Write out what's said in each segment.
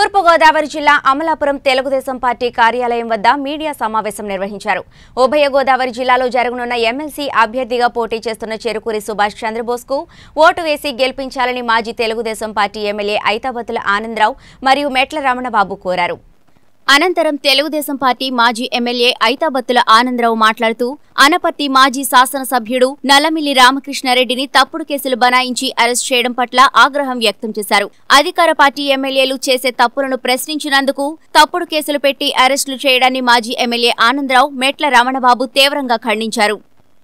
తూర్పుగోదావరి జిల్లా అమలాపురం తెలుగుదేశం పార్టీ కార్యాలయం వద్ద మీడియా సమావేశం నిర్వహించారు ఉభయ గోదావరి జిల్లాలో జరగనున్న ఎమ్మెల్సీ అభ్యర్థిగా పోటీ చేస్తున్న చెరుకూరి సుభాష్ చంద్రబోస్కు ఓటు వేసి గెలిపించాలని మాజీ తెలుగుదేశం పార్టీ ఎమ్మెల్యే ఐతాబత్తుల ఆనందరావు మరియు మెట్ల రమణబాబు కోరారు అనంతరం తెలుగుదేశం పార్టీ మాజీ ఎమ్మెల్యే ఐతాబత్తుల ఆనందరావు మాట్లాడుతూ అనపర్తి మాజీ శాసనసభ్యుడు నల్లమిల్లి రామకృష్ణారెడ్డిని తప్పుడు కేసులు బనాయించి అరెస్ట్ చేయడం పట్ల ఆగ్రహం వ్యక్తం చేశారు అధికార పార్టీ ఎమ్మెల్యేలు చేసే తప్పులను ప్రశ్నించినందుకు తప్పుడు కేసులు పెట్టి అరెస్టులు చేయడాన్ని మాజీ ఎమ్మెల్యే ఆనందరావు మెట్ల రమణబాబు తీవ్రంగా ఖండించారు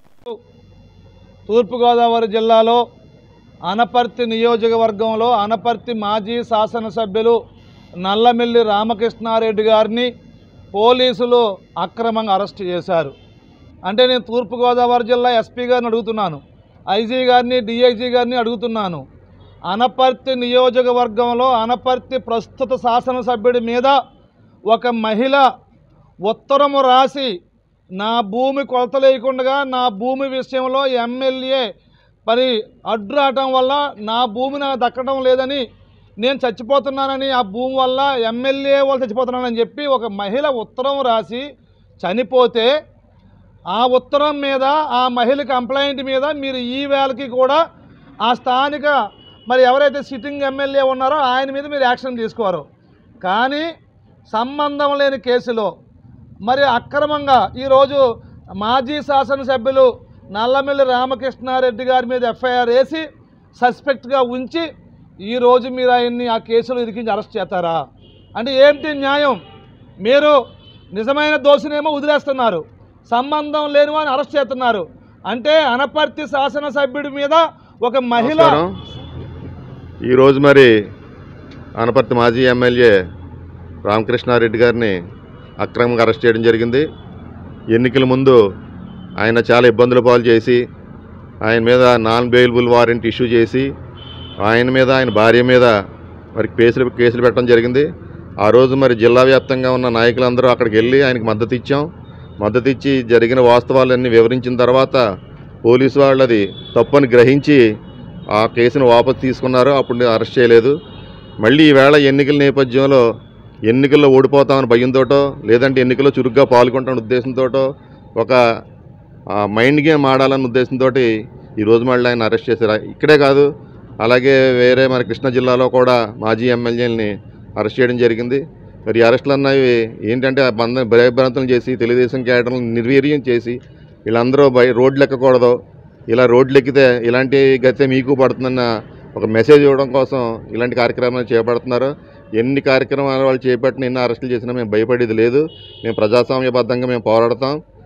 తూర్పుగోదావరి జిల్లాలో అనపర్తి నియోజకవర్గంలో అనపర్తి మాజీ శాసనసభ్యులు నల్లమిల్లి రామకృష్ణారెడ్డి గారిని పోలీసులు అక్రమంగా అరెస్ట్ చేశారు అంటే నేను తూర్పుగోదావరి జిల్లా ఎస్పీ గారిని అడుగుతున్నాను ఐజీ గారిని డిఐజీ గారిని అడుగుతున్నాను అనపర్తి నియోజకవర్గంలో అనపర్తి ప్రస్తుత శాసనసభ్యుడి మీద ఒక మహిళ ఉత్తరము రాసి నా భూమి కొలత లేకుండా నా భూమి విషయంలో ఎమ్మెల్యే మరి అడ్డు రావటం వల్ల నా భూమి నాకు దక్కడం లేదని నేను చచ్చిపోతున్నానని ఆ భూమి వల్ల ఎమ్మెల్యే వాళ్ళు చచ్చిపోతున్నానని చెప్పి ఒక మహిళ ఉత్తరం రాసి చనిపోతే ఆ ఉత్తరం మీద ఆ మహిళ కంప్లైంట్ మీద మీరు ఈ వేళకి కూడా ఆ స్థానిక మరి ఎవరైతే సిట్టింగ్ ఎమ్మెల్యే ఉన్నారో ఆయన మీద మీరు యాక్షన్ తీసుకోరు కానీ సంబంధం లేని కేసులో మరి అక్రమంగా ఈరోజు మాజీ శాసనసభ్యులు నల్లమిల్లి రామకృష్ణారెడ్డి గారి మీద ఎఫ్ఐఆర్ వేసి సస్పెక్ట్గా ఉంచి ఈరోజు మీరు ఆయన్ని ఆ కేసులో ఇరికించి అరెస్ట్ చేస్తారా అంటే ఏంటి న్యాయం మీరు నిజమైన దోషినేమో వదిలేస్తున్నారు సంబంధం లేని వారిని అరెస్ట్ చేస్తున్నారు అంటే అనపర్తి శాసనసభ్యుడి మీద ఒక మహిళ నమస్కారం ఈరోజు మరి అనపర్తి మాజీ ఎమ్మెల్యే రామకృష్ణారెడ్డి గారిని అక్రమంగా అరెస్ట్ చేయడం జరిగింది ఎన్నికల ముందు ఆయన చాలా ఇబ్బందుల పాలు చేసి ఆయన మీద నాన్ బెయిలబుల్ వారెంట్ ఇష్యూ చేసి ఆయన మీద ఆయన భార్య మీద మరి కేసులు కేసులు పెట్టడం జరిగింది ఆ రోజు మరి జిల్లా వ్యాప్తంగా ఉన్న నాయకులందరూ అక్కడికి వెళ్ళి ఆయనకు మద్దతు ఇచ్చాం మద్దతు ఇచ్చి జరిగిన వాస్తవాలన్నీ వివరించిన తర్వాత పోలీసు వాళ్ళు అది తప్పని గ్రహించి ఆ కేసును వాపసు తీసుకున్నారు అప్పుడు అరెస్ట్ చేయలేదు మళ్ళీ ఈవేళ ఎన్నికల నేపథ్యంలో ఎన్నికల్లో ఓడిపోతామని భయంతోటో లేదంటే ఎన్నికల్లో చురుగ్గా పాల్గొంటామని ఉద్దేశంతోటో ఒక ఆ, మైండ్ గేమ్ ఆడాలన్న ఉద్దేశంతో ఈరోజు మళ్ళీ ఆయన అరెస్ట్ చేశారు ఇక్కడే కాదు అలాగే వేరే మన కృష్ణా జిల్లాలో కూడా మాజీ ఎమ్మెల్యేలని అరెస్ట్ చేయడం జరిగింది మరి ఈ అరెస్టులు అన్నవి ఏంటంటే ఆ బంధ భయభ్రాంతులు చేసి తెలుగుదేశం క్యాడర్లను నిర్వీర్యం చేసి వీళ్ళందరూ బయ రోడ్లు ఎక్కకూడదు ఇలా రోడ్లు ఎక్కితే ఇలాంటి గతే మీకు పడుతుందన్న ఒక మెసేజ్ ఇవ్వడం కోసం ఇలాంటి కార్యక్రమాలు చేపడుతున్నారు ఎన్ని కార్యక్రమాలు వాళ్ళు చేపట్టిన ఎన్ని అరెస్టులు చేసినా మేము భయపడేది లేదు మేము ప్రజాస్వామ్యబద్ధంగా మేము పోరాడతాం